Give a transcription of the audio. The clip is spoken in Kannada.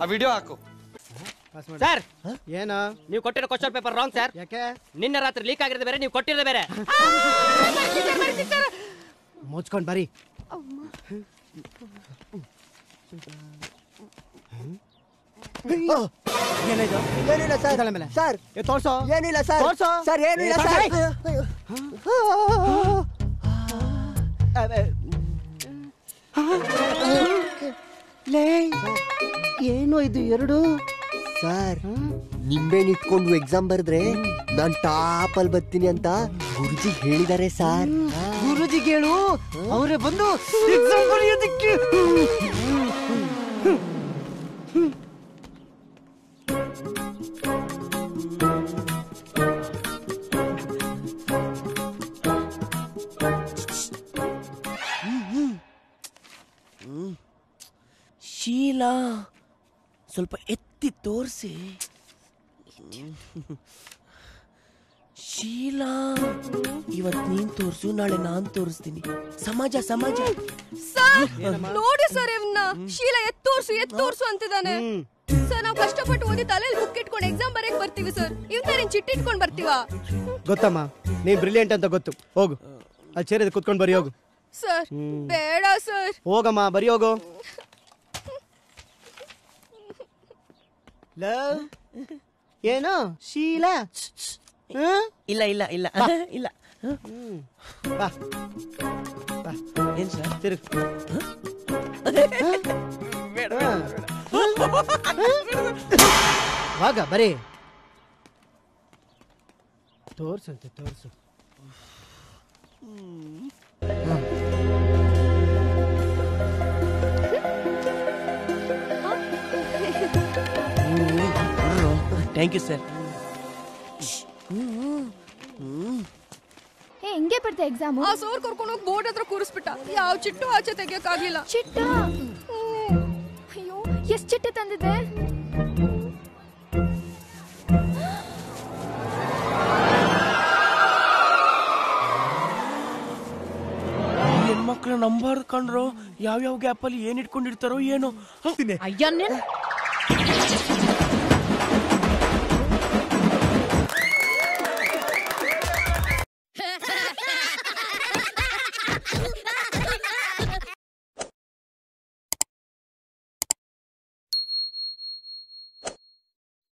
ಆ ವಿಡಿಯೋ ಹಾಕು ಸರ್ ಏನ ನೀವು ಕೊಟ್ಟಿರೋ ಕ್ವಶನ್ ಪೇಪರ್ ರಾಂಗ್ ಸರ್ ಯಾಕೆ ನಿನ್ನೆ ರಾತ್ರಿ ಲೀಕ್ ಆಗಿರೋದು ಬೇರೆ ನೀವು ಕೊಟ್ಟಿರೋದು ಬೇರೆ ಮುಚ್ಕೊಂಡ್ ಬರಿ ಏನಾಯ್ತು ಏನಿಲ್ಲ ಸರ್ ಇದಳ ಮೇಲೆ. ಸರ್ ಏ, ತೋರ್ಸೋ ಏನಿಲ್ಲ ಸರ್ ತೋರ್ಸೋ. ಸರ್ ಏನಿಲ್ಲ ಏ, ಸರ್ ಲೇ ಏನು ಇದು ಎರಡು ಸರ್ ನಿಂಬೆಹಣ್ಣು ಇಟ್ಕೊಂಡು ಎಕ್ಸಾಮ್ ಬರೆದ್ರೆ ನಾನ್ ಟಾಪ್ ಅಲ್ಲಿ ಬರ್ತೀನಿ ಅಂತ ಗುರುಜಿ ಹೇಳಿದ್ದಾರೆ ಸರ್ ಗುರುಜಿ ಕೇಳು ಅವರೇ ಬಂದು ಎಕ್ಸಾಮ್ ಬರೆಯೋದಕ್ಕೆ ಶೀಲಾ ಸ್ವಲ್ಪ ಎತ್ತಿ ತೋರಿಸಿ ಶೀಲಾ ಇವತ್ ನೀನ್ ತೋರ್ಸು ನಾಳೆ ನಾನ್ ತೋರಿಸ್ತೀನಿ ಸಮಾಜ ಸಮಾಜ ಸರ್ ನೋಡಿ ಸರ್ ಇವನ್ನ ಶೀಲ ಎತ್ತೋರ್ಸು ಎತ್ತೋರ್ಸು ಅಂತಿದ್ದಾನೆ ಸರ್ ನಾವು ಕಷ್ಟಪಟ್ಟು ಓದಿ ತಲೆಯಲ್ಲಿ ಬುಕ್ ಇಟ್ಕೊಂಡು ಎಕ್ಸಾಮ್ ಬರೆಯಕ್ ಬರ್ತೀವಿ ಸರ್ ಇವನ್ನ ನೀನ್ ಚಿಟ್ಟಿ ಇಟ್ಕೊಂಡ್ ಬರ್ತೀವಾ ಗೊತ್ತಮ್ಮ ನೀನ್ ಬ್ರಿಲಿಯಂಟ್ ಅಂತ ಗೊತ್ತು ಹೋಗು ಅಲ್ಲಿ ಚೇರಿದ ಕುತ್ಕೊಂಡು ಬರಿ ಹೋಗು ಸರ್ ಬೇಡ ಸರ್ ಹೋಗಮ್ಮ ಬರಿ ಹೋಗು ಲವ್ ಏನು ಶೀಲಾ ಹ್ಮ್? ಇಲ್ಲ ಇಲ್ಲ ಇಲ್ಲ ಇಲ್ಲ ಬಾ ಬಾ ಏನ್ ಸರ್ ತಿರುಗ್ ವಾಗ ಬರೀ ತೋರ್ಸಂತೆ ತೋರ್ಸು ಥ್ಯಾಂಕ್ ಯು ಸರ್ ಏ ಹೆಂಗೆ ಬರ್ತಾ ಎಕ್ಸಾಮು ಆ ಸೋರ್ ಕರ್ಕೊಂಡು ಹೋಗಿ ಬೋರ್ಡ್ ಹತ್ರ ಕೂರಿಸ್ಬಿಟ್ಟ ಯಾವ ಚಿಟ್ಟು ಆಚೆ ತೆಗಿಯಕ್ಕಾಗ್ಲಿಲ್ಲ ಚಿಟ್ಟ ಅಯ್ಯೋ ಎಷ್ಟ್ ಚಿಟ್ಟೆ ತಂದಿದ್ದೆ ಹೆಣ್ಮಕ್ಳು ನಂಬಾರ್ದು ಕಂಡ್ರು ಯಾವ್ಯಾವ ಗ್ಯಾಪಲ್ಲಿ ಏನ್ ಇಟ್ಕೊಂಡಿರ್ತಾರೋ ಏನೋ ಅಯ್ಯ ನೀನ್